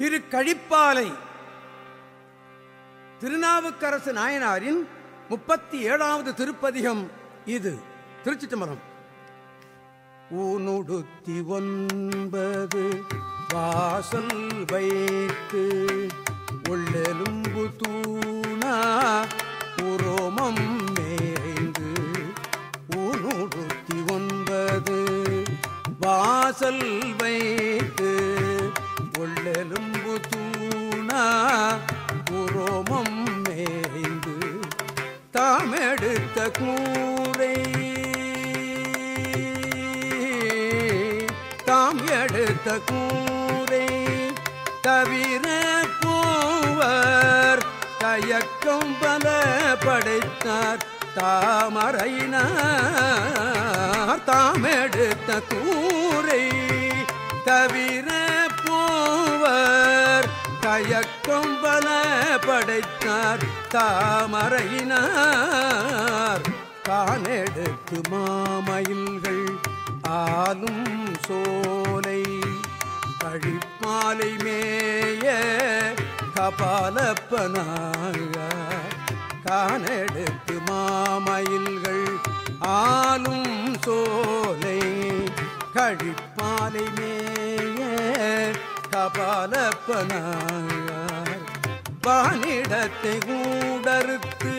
திரு கழிப்பாலை திருநாவுக்கரசு நாயனாரின் முப்பத்தி ஏழாவது திருப்பதிகம் இது திருச்சி தம்பரம் ஊனுடுத்தி ஒன்பது வாசல் வைத்து உள்ளெலும்பு தூணா உரோமம் மேய்ந்து ஊனுடுத்தி ஒன்பது வாசல் வைத்து உள்ளெலும்பு தூணா உரோமம் மேய்ந்து தாமெடுத்த கூரை தாம் எடுத்த கூரை தவிர போவர் தயக்கம் பல படைத்தார் தாமரையினார் தாம் எடுத்த கூரை தவிர போவர் தயக்கம் பல படைத்தார் தாமரையினார் கானெடுத்து மாமயில்கள் ஆலும் சோலை கழிப்பாலை மேய கபாலப்பனாக கானெடுத்து மாமயில்கள் ஆலும் சோலை கழிப்பாலை மேய கபாலப்பனார் வானிடத்தை ஊடறுத்து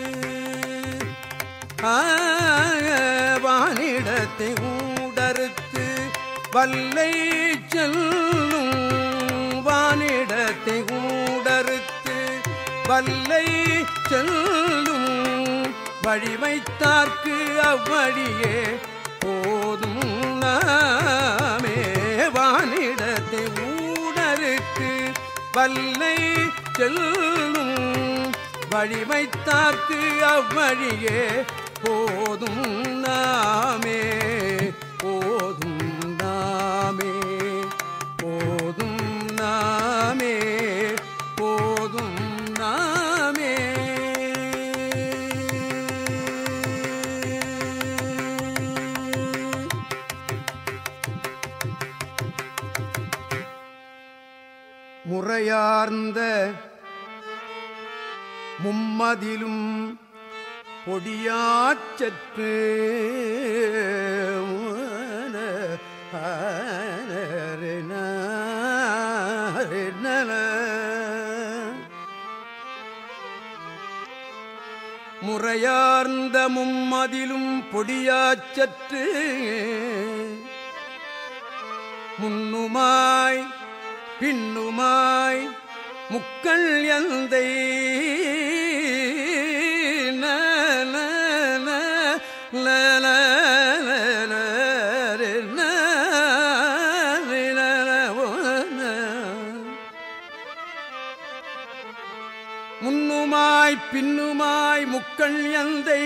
வானிடத்தை ஊடறுத்து வல்லை செல்லும் வானிடத்தை ஊடறுத்து வல்லை செல்லும் வழி வைத்தார்க்கு அவ்வழியே போதும் நாமே வானிடத்தை ஊடறுத்து வல்லை செல்லும் வழி வைத்தார்க்கு அவ்வழியே போதும் நாமே போதும் நாமே போதும் நாமே போதும் நாமே முறையார்ந்த மும்மதிலும் பொடியாச்சற்று முறையார்ந்த மும்மதிலும் பொடியாச்சற்று முன்னுமாய் பின்னுமாய் முக்கள் எந்தை முன்னுமாய் பின்னுமாய் முக்கள் எந்தை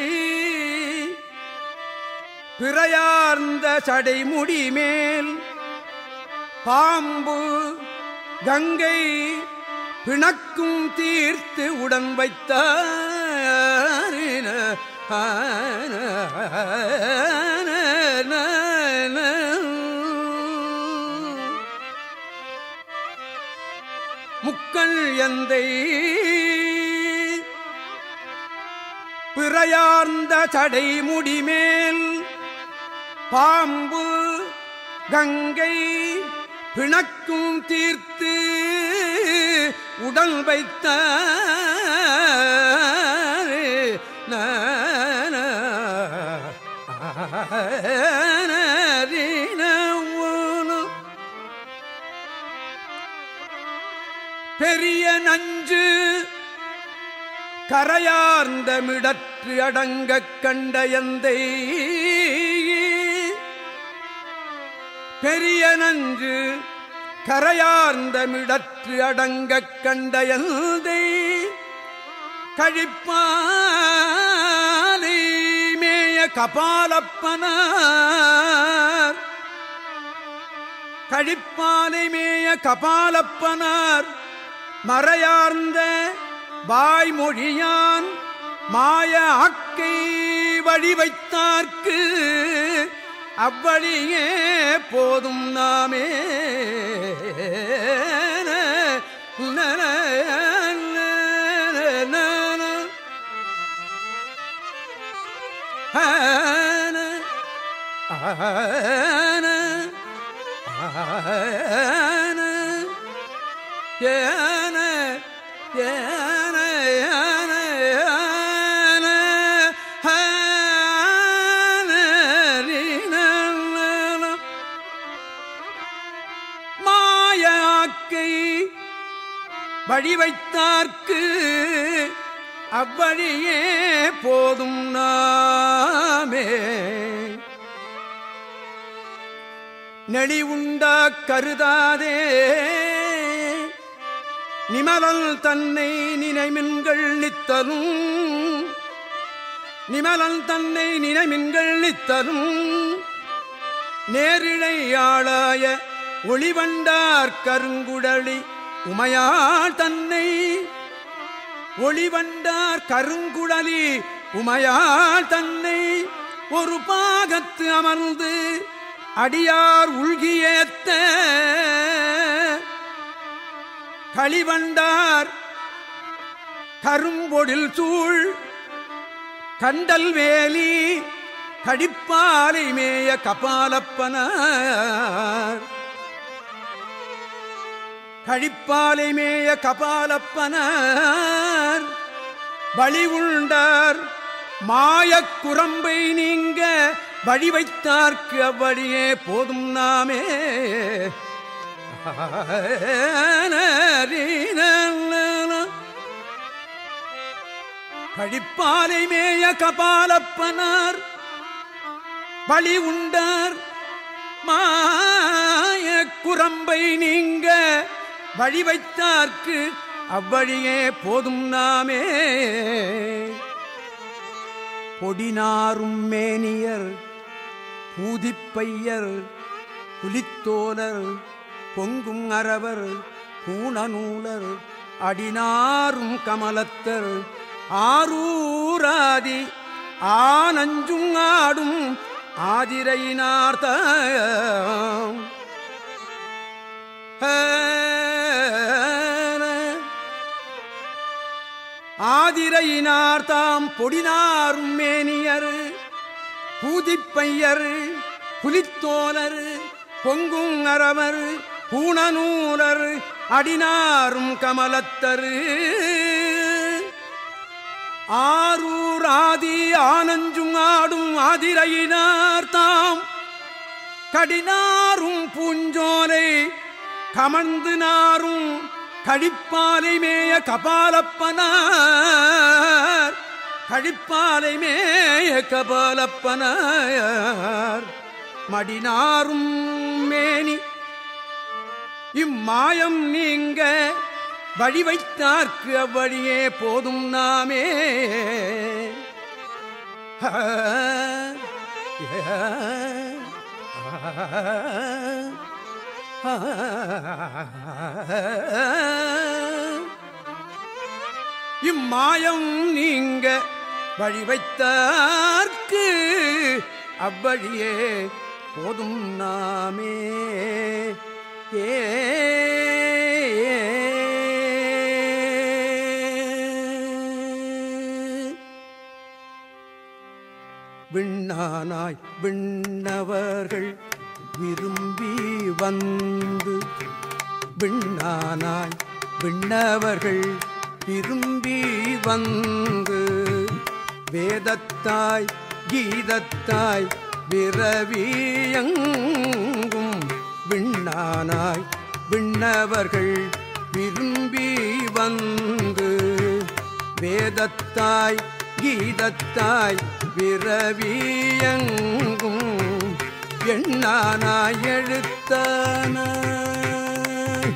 பிறையார்ந்த சடைமுடி மேல் பாம்பு கங்கை பிணக்கும் தீர்த்து உடன் வைத்தார் முக்கள் எந்தை பிறையார்ந்த சடை முடிமேல் பாம்பு கங்கை பிணக்கும் தீர்த்து உடல் வைத்த பெரிய நஞ்சு கரையார்ந்த மிடற்று அடங்கக் கண்ட எந்தை பெரிய நஞ்சு கரையார்ந்த மிடற்று அடங்கக் கண்ட எந்தை கழிப்பாலை மேய கபாலப்பனார் கழிப்பாலை மேய கபாலப்பனார் மறையார்ந்த வாய்மொழியான் மாய ஆக்கை வழி வைத்தார்க்கு அவ்வழியே போதும் நாமே ஏன ஏன ஏன ஏன ஏன ஹேன ரீனன. மாயாக்கை வழி வைத்தார்க்கு அவ்வழியே போதும் நாமே நெளி உண்டா கருதாதே நிமலல் தன்னை நினைமின்கள் நித்தலும் நிமலன் தன்னை நினைமின்கள் நித்தலும் நேரிழையாளாய ஒளிவண்டார் கருங்குடலி உமையாள் தன்னை ஒளிவண்டார் கருங்குடலி உமையாள் தன்னை ஒரு பாகத்து அமர்ந்து அடியார் உள்கியேத்த களிவண்டார் கரும்பொடில் சூழ் கண்டல் வேலி கடிப்பாலை மேய கபாலப்பனார் கழிப்பாலை மேய கபாலப்பனார் வழி உண்டார் மாயக் குரம்பை நீங்க வழி வைத்தார்க்கு அவ்வழியே போதும் நாமே கழிப்பாலை மேய கபாலப்பனார் வழி உண்டார் மாய குரம்பை நீங்க வழி வைத்தார்க்கு அவ்வழியே போதும் நாமே பொடினாரும் மேனியர் பூதிப்பையர் புலித்தோலர் பொங்கும் அரவர் பூணநூலர் அடினாரும் கமலத்தர் ஆரூராதி ஆனஞ்சும் ஆடும் ஆதிரையினார்த்தாம் ஆதிரையினார் தாம் பொடினாரும் மேனியர் பூதிப்பையர் புலித்தோலர் பொங்கும் அரவர் பூணநூலர் அடினாரும் கமலத்தரு ஆரூர் ஆதி ஆனஞ்சும் ஆடும் ஆதிரையினார் தாம் கடினாரும் பூஞ்சோலை கமந்து நாரும் கழிப்பாலை மேய கபாலப்பனார் கழிப்பாலை மேய கபாலப்பனார் மடினாரும் மேனி இம்மாயம் நீங்க வழி வைத்தார்க்கு அவ்வழியே போதும் நாமே ஆ, ஆ, இம்மாயம் நீங்க வழி வைத்தார்க்கு அவ்வழியே போதும் நாமே ஏ விண்ணானாய் விண்ணவர்கள் விரும்பி வந்து விண்ணானாய் விண்ணவர்கள் விரும்பி வந்து வேதத்தாய் கீதத்தாய் விரவியங்கும் விண்ணானாய் விண்ணவர்கள் விரும்பி வந்து வேதத்தாய் கீதத்தாய் விரவியங்கும் எண்ணானாய் எழுத்தானாய்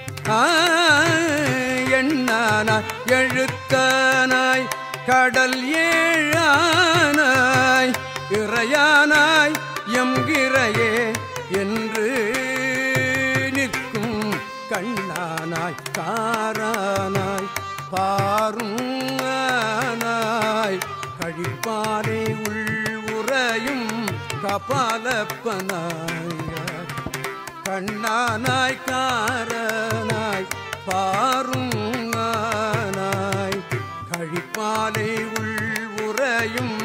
ஆய், எண்ணானாய் எழுத்தானாய் கடல் ஏழானாய் இறையானாய் எம்கிறையே என்று நிற்கும் கண்ணானாய் காரானாய் பாரும் ஆனாய் கழிப்பானை உள் உறையும் கபாலப்பனாய் கண்ணானாய் காரனாய் பாருங்கானாய் கழிப்பாலை உள் உறையும்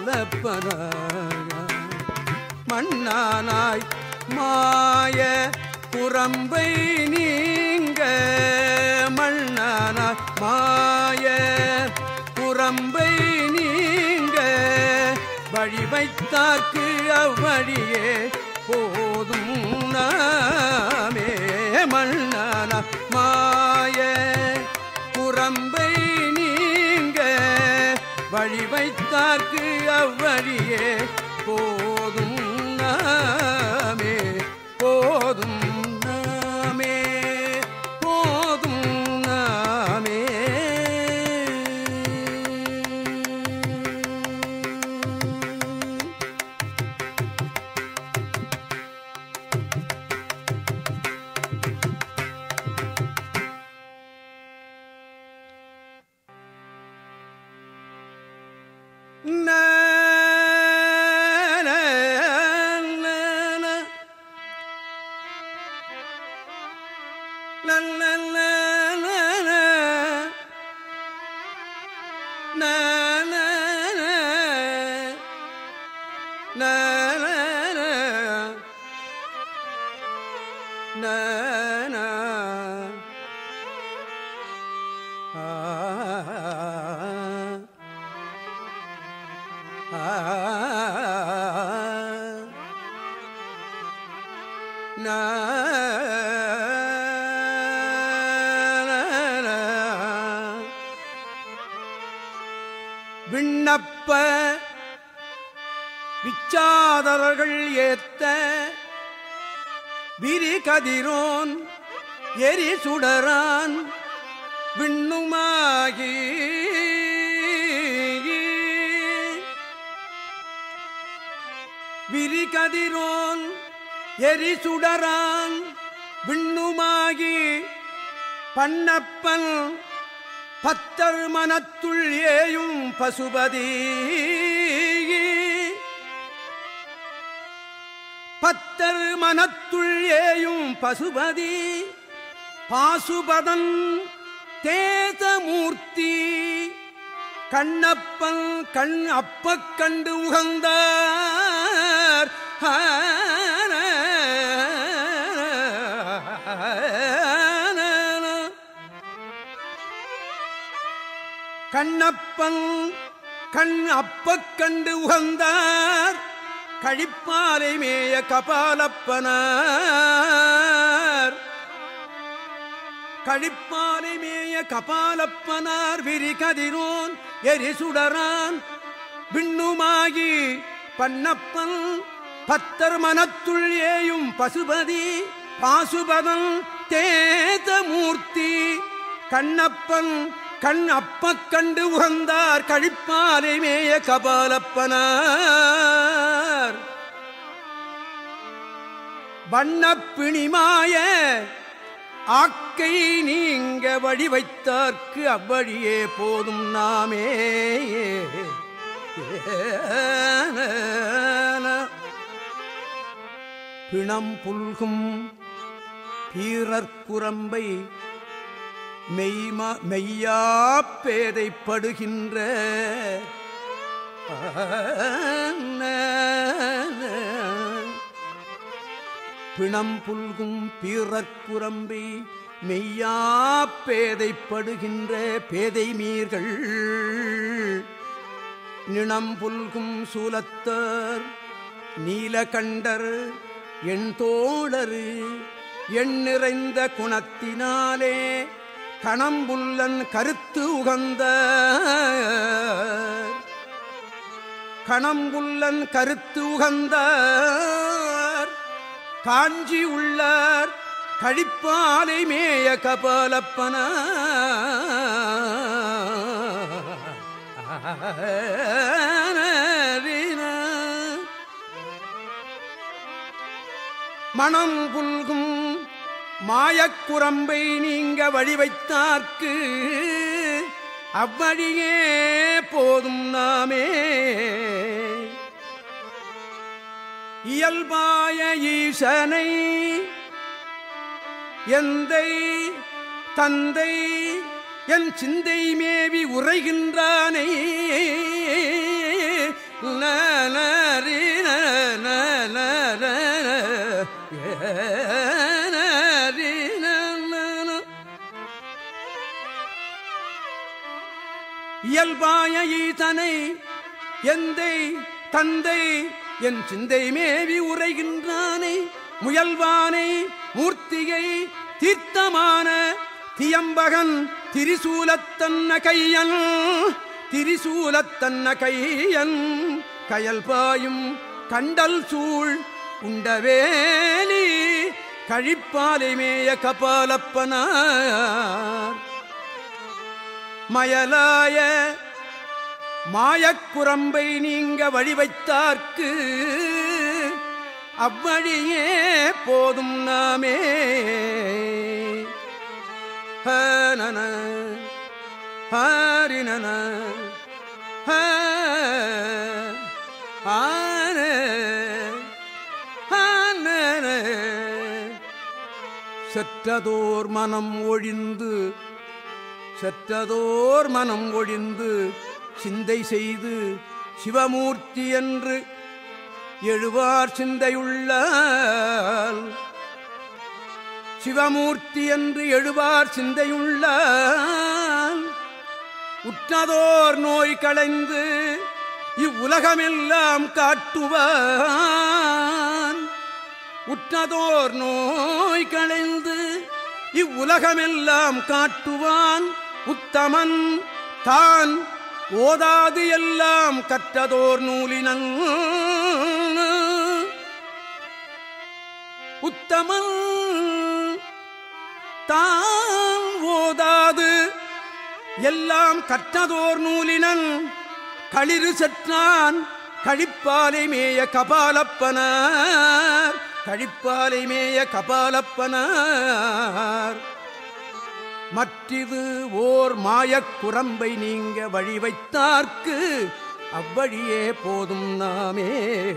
கபாலப்பனாய் மண்ணானாய் மாய குரம்பை நீங்க மண்ணானாய் மாய குரம்பை நீங்க வழி வைத்தார்க்கு அவ்வழியே போதும் நாமே மண்ணான மாய குரம்பை நீங்க வழி வைத்தார்க்கு அவ்வழியே போதும் நாமே போதும் நாமே போதும் நாமே na na na na la la la la la na na na na na na na ah விண்ணப்ப விச்சாதரர்கள் ஏத்த விரி கதிரோன் எரி சுடரான் விண்ணுமாகி விரி கதிரோன் எரி சுடரான் விண்ணுமாகி பண்ணப்பன் பத்தர் மனத்துள் ஏயும் பசுபதி பத்தர் மனத்துள் ஏயும் பசுபதி பாசுபதன் தேசமூர்த்தி கண்ணப்பன் கண் அப்பக் கண்டு உகந்தார் கண்ணப்பன் கண் அப்பக் கண்டு உகந்தார் கழிப்பாலை மேய கபாலப்பனார் கழிப்பாலை மேய கபாலப்பனார் விரி கதிரோன் எரி சுடரான் விண்ணுமாகி பன்னப்பன் பத்தர் மனத்துள் ஏயும் பசுபதி பாசுபதன் தேதமூர்த்தி கண்ணப்பன் கண் அப்பக் கண்டு உகந்தார் கழிப்பாலை மேய கபாலப்பனார் வண்ணப்பிணிமாய ஆக்கை நீங்க வழி வைத்தார்க்கு அவ்வழியே போதும் நாமே பிணம் புல்கும் பீரற்குரம்பை மெய்மா மெய்யா பேதைப்படுகின்ற பிணம் புல்கும் பீரற்குரம்பை மெய்யா பேதைப்படுகின்ற பேதை மீர்கள் நிணம் புல்கும் சூலத்தர் நீலகண்டர் எண் தோழரு எண் நிறைந்த குணத்தினாலே கணம்புல்லன் கருத்து உகந்த கணம்புல்லன் கருத்து உகந்தார் காஞ்சி உள்ளார் கழிப்பாலை மேய கபாலப்பன மணம் புல்கும் மாயக்குரம்பை நீங்க வழி வைத்தார்க்கு அவ்வழியே போதும் நாமே இயல்பாய ஈசனை எந்தை தந்தை என் சிந்தை மேவி உரைகின்றானை நரி ந ந ந ந ஏன முயல்பாய ஈசனை எந்தை தந்தை என் சிந்தை மேவி உரைகின்றானை முயல்வானை மூர்த்தியை தீர்த்தமான தியம்பகன் திரிசூலத்தன்ன கையன் திரிசூலத்தன்ன கையன் கயல் பாயும் கண்டல் சூழ் உண்டவேலி கழிப்பாலை மேய கபாலப்பனார் மயலாய மாயக்குரம்பை நீங்க வழி வைத்தார்க்கு அவ்வழியே போதும் நாமே ஹனன ஹரினன ஹ ஆன ஹனன செற்றதோர் மனம் ஒழிந்து செற்றதோர் மனம் ஒழிந்து சிந்தை செய்து சிவமூர்த்தி என்று எழுவார் சிந்தையுள்ளால் சிவமூர்த்தி என்று எழுவார் சிந்தையுள்ளால் உற்றதோர் நோய் களைந்து இவ்வுலகமெல்லாம் காட்டுவான் உற்றதோர் நோய் களைந்து இவ்வுலகமெல்லாம் காட்டுவான் உத்தமன் தான் ஓதாது எல்லாம் கற்றதோர் நூலினன் உத்தமன் தான் ஓதாது எல்லாம் கற்றதோர் நூலினன் களிறு செற்றான் கழிப்பாலை மேய கபாலப்பனார் கழிப்பாலை மேய கபாலப்பனார் மற்றிது ஓர் மாயக் குரம்பை நீங்க வழி வைத்தார்க்கு அவ்வழியே போதும் நாமே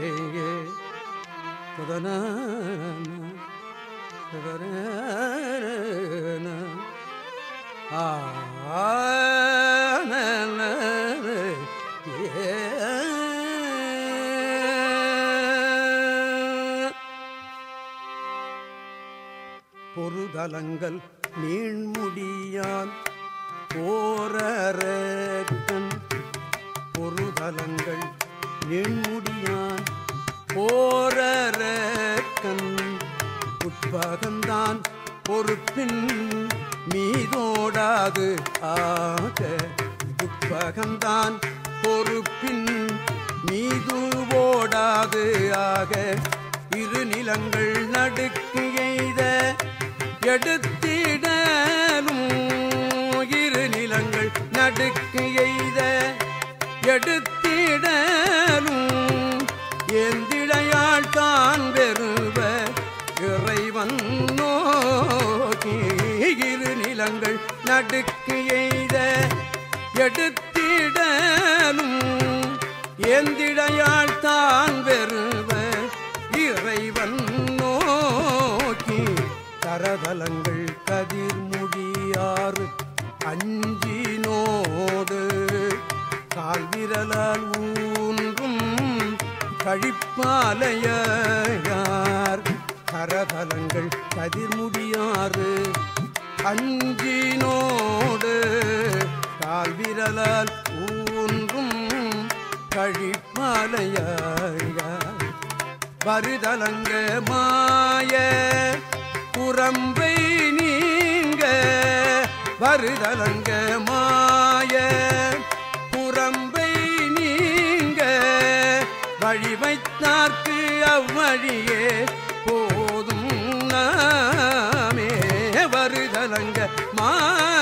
புதன பொருதலங்கள் நீண்முடியான் போரரக்கன் பொருதலங்கள் நீண்முடியான் போரரக்கன் உட்பகந்தான் பொறுப்பின் மீதோடாது ஆக உட்பகந்தான் பொறுப்பின் மீது ஓடாது ஆக இரு நிலங்கள் நடுக்கு எய்த எடுத்திடலும் இரு நிலங்கள் நடுக்கு எய்த எடுத்திடலும் எந்திழையாள் தான் பெறுவ இறைவன் நோக்கி இரு நிலங்கள் நடுக்கு எய்த எடுத்திடலும் எந்திழையாள் தான் பெறுவ இறைவன் நோக்கி தரதலங்கள் கதிர் முடியாறு அஞ்சினோடு கால்விரலால் ஊன்றும் கழிப்பாலையார் கரதலங்கள் கதிர்முடியாறு அஞ்சினோடு கால்விரலால் ஊன்றும் கழிப்பாலையார் வருதலங்க மாய புறம்பை நீங்க வருதலங்க மாய புறம்பை நீங்க வழி வைத்தார்க்கு அவ்வழியே போதும் நாமே வருதலங்க மாய